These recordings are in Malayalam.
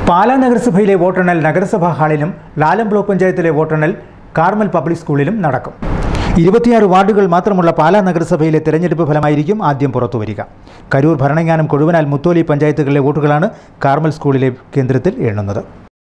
പാലാ നഗരസഭയിലെ വോട്ടെണ്ണൽ നഗരസഭാ ഹാളിലും ലാലം ബ്ലോക്ക് പഞ്ചായത്തിലെ വോട്ടെണ്ണൽ കാർമൽ പബ്ലിക് സ്കൂളിലും നടക്കും ഇരുപത്തിയാറ് വാർഡുകൾ മാത്രമുള്ള പാലാ നഗരസഭയിലെ തെരഞ്ഞെടുപ്പ് ഫലമായിരിക്കും ആദ്യം പുറത്തുവരിക കരൂർ ഭരണങ്ങാനം കൊഴുവനാൽ മുത്തോലി പഞ്ചായത്തുകളിലെ വോട്ടുകളാണ് കാർമൽ സ്കൂളിലെ കേന്ദ്രത്തിൽ എണ്ണുന്നത്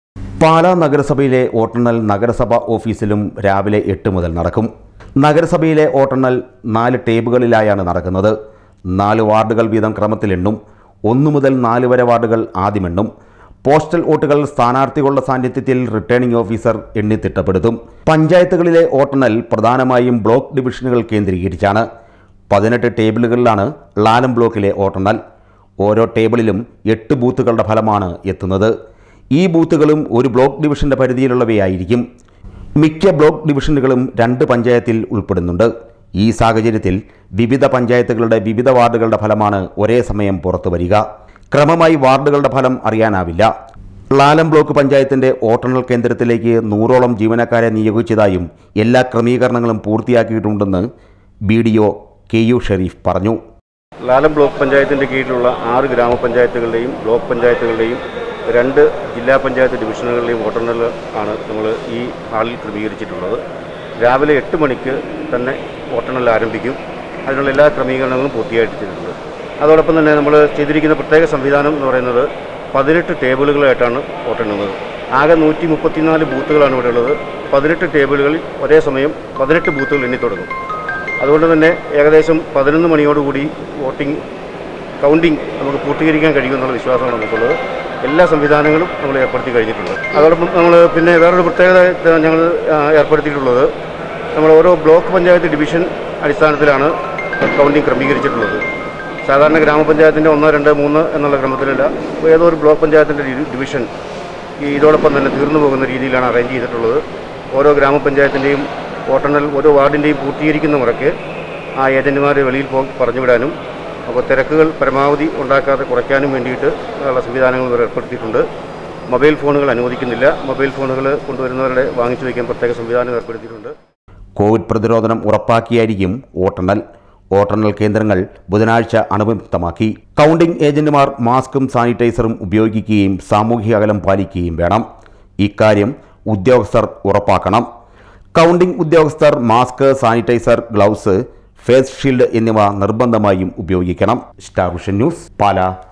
പാലാ നഗരസഭയിലെ വോട്ടെണ്ണൽ നഗരസഭ ഓഫീസിലും രാവിലെ എട്ട് മുതൽ നടക്കും നഗരസഭയിലെ വോട്ടെണ്ണൽ നാല് ടേബുകളിലായാണ് നടക്കുന്നത് നാല് വാർഡുകൾ വീതം ക്രമത്തിലെണ്ണും ഒന്ന് മുതൽ നാല് വരെ വാർഡുകൾ ആദ്യമെണ്ണും പോസ്റ്റൽ വോട്ടുകൾ സ്ഥാനാർത്ഥികളുടെ സാന്നിധ്യത്തിൽ റിട്ടേണിംഗ് ഓഫീസർ എണ്ണി തിട്ടപ്പെടുത്തും പഞ്ചായത്തുകളിലെ വോട്ടെണ്ണൽ പ്രധാനമായും ബ്ലോക്ക് ഡിവിഷനുകൾ കേന്ദ്രീകരിച്ചാണ് പതിനെട്ട് ടേബിളുകളിലാണ് ലാലം ബ്ലോക്കിലെ വോട്ടെണ്ണൽ ഓരോ ടേബിളിലും എട്ട് ബൂത്തുകളുടെ ഫലമാണ് എത്തുന്നത് ഈ ബൂത്തുകളും ഒരു ബ്ലോക്ക് ഡിവിഷന്റെ പരിധിയിലുള്ളവയായിരിക്കും മിക്ക ബ്ലോക്ക് ഡിവിഷനുകളും രണ്ട് പഞ്ചായത്തിൽ ഉൾപ്പെടുന്നുണ്ട് ഈ സാഹചര്യത്തിൽ വിവിധ പഞ്ചായത്തുകളുടെ വിവിധ വാർഡുകളുടെ ഫലമാണ് ഒരേ സമയം പുറത്തു വരിക ക്രമമായി വാർഡുകളുടെ ഫലം അറിയാനാവില്ല ലാലം ബ്ലോക്ക് പഞ്ചായത്തിന്റെ വോട്ടെണ്ണൽ കേന്ദ്രത്തിലേക്ക് നൂറോളം ജീവനക്കാരെ നിയോഗിച്ചതായും എല്ലാ ക്രമീകരണങ്ങളും പൂർത്തിയാക്കിയിട്ടുണ്ടെന്ന് B D O K U Sherif പറഞ്ഞു ലാലം ബ്ലോക്ക് പഞ്ചായത്തിൻ്റെ കീഴിലുള്ള ആറ് ഗ്രാമപഞ്ചായത്തുകളുടെയും ബ്ലോക്ക് പഞ്ചായത്തുകളുടെയും രണ്ട് ജില്ലാ പഞ്ചായത്ത് ഡിവിഷനുകളുടെയും വോട്ടെണ്ണൽ ആണ് നമ്മൾ ഈ ഹാളിൽ ക്രമീകരിച്ചിട്ടുള്ളത് രാവിലെ എട്ട് മണിക്ക് തന്നെ വോട്ടെണ്ണൽ ആരംഭിക്കും അതിനുള്ള എല്ലാ ക്രമീകരണങ്ങളും പൂർത്തിയായിട്ടുണ്ട് അതോടൊപ്പം തന്നെ നമ്മൾ ചെയ്തിരിക്കുന്ന പ്രത്യേക സംവിധാനം എന്ന് പറയുന്നത് പതിനെട്ട് ടേബിളുകളായിട്ടാണ് വോട്ടെണ്ണുന്നത് ആകെ നൂറ്റി മുപ്പത്തിനാല് ബൂത്തുകളാണ് ഇവിടെ ഉള്ളത് പതിനെട്ട് ടേബിളുകളിൽ ഒരേ സമയം പതിനെട്ട് ബൂത്തുകൾ എണ്ണി തുടങ്ങും അതുകൊണ്ട് തന്നെ ഏകദേശം പതിനൊന്ന് മണിയോടുകൂടി വോട്ടിംഗ് കൗണ്ടിംഗ് നമുക്ക് പൂർത്തീകരിക്കാൻ കഴിയുമെന്നുള്ള വിശ്വാസമാണ് നമുക്കുള്ളത് എല്ലാ സംവിധാനങ്ങളും നമ്മൾ ഏർപ്പെടുത്തി കഴിഞ്ഞിട്ടുണ്ട് അതോടൊപ്പം നമ്മൾ പിന്നെ വേറൊരു പ്രത്യേകത ഇത് ഞങ്ങൾ ആ, ഏർപ്പെടുത്തിയിട്ടുള്ളത് നമ്മൾ ഓരോ ബ്ലോക്ക് പഞ്ചായത്ത് ഡിവിഷൻ അടിസ്ഥാനത്തിലാണ് കൗണ്ടിംഗ് ക്രമീകരിച്ചിട്ടുള്ളത് സാധാരണ ഗ്രാമപഞ്ചായത്തിൻ്റെ ഒന്ന് രണ്ട് മൂന്ന് എന്നുള്ള ക്രമത്തിലല്ല ഏതോ ഒരു ബ്ലോക്ക് പഞ്ചായത്തിൻ്റെ ഡിവിഷൻ ഈ ഇതോടൊപ്പം തന്നെ തീർന്നു പോകുന്ന രീതിയിലാണ് അറേഞ്ച് ചെയ്തിട്ടുള്ളത് ഓരോ ഗ്രാമപഞ്ചായത്തിൻ്റെയും വോട്ടെണ്ണൽ ഓരോ വാർഡിൻ്റെയും പൂർത്തീകരിക്കുന്ന മുറയ്ക്ക് ആ ഏജൻറ്റുമാരെ വെളിയിൽ പോ പറഞ്ഞുവിടാനും അപ്പോൾ തിരക്കുകൾ പരമാവധി ഉണ്ടാക്കാതെ കുറയ്ക്കാനും വേണ്ടിയിട്ട് ഉള്ള സംവിധാനങ്ങൾ ഇവർ ഏർപ്പെടുത്തിയിട്ടുണ്ട് മൊബൈൽ ഫോണുകൾ അനുവദിക്കുന്നില്ല മൊബൈൽ ഫോണുകൾ കൊണ്ടുവരുന്നവരുടെ വാങ്ങിച്ചു വയ്ക്കാൻ പ്രത്യേക സംവിധാനം ഏർപ്പെടുത്തിയിട്ടുണ്ട് കോവിഡ് പ്രതിരോധനം ഉറപ്പാക്കിയായിരിക്കും വോട്ടെണ്ണൽ വോട്ടെണ്ണൽ കേന്ദ്രങ്ങൾ ബുധനാഴ്ച അണുവിമുക്തമാക്കി കൗണ്ടിംഗ് ഏജന്റുമാർ മാസ്കും സാനിറ്റൈസറും ഉപയോഗിക്കുകയും സാമൂഹിക അകലം പാലിക്കുകയും വേണം ഇക്കാര്യം ഉദ്യോഗസ്ഥർ ഉറപ്പാക്കണം കൗണ്ടിംഗ് ഉദ്യോഗസ്ഥർ mask sanitiser gloves face shield എന്നിവ നിർബന്ധമായും ഉപയോഗിക്കണം സ്റ്റാർ വിഷൻ ന്യൂസ് പാലാ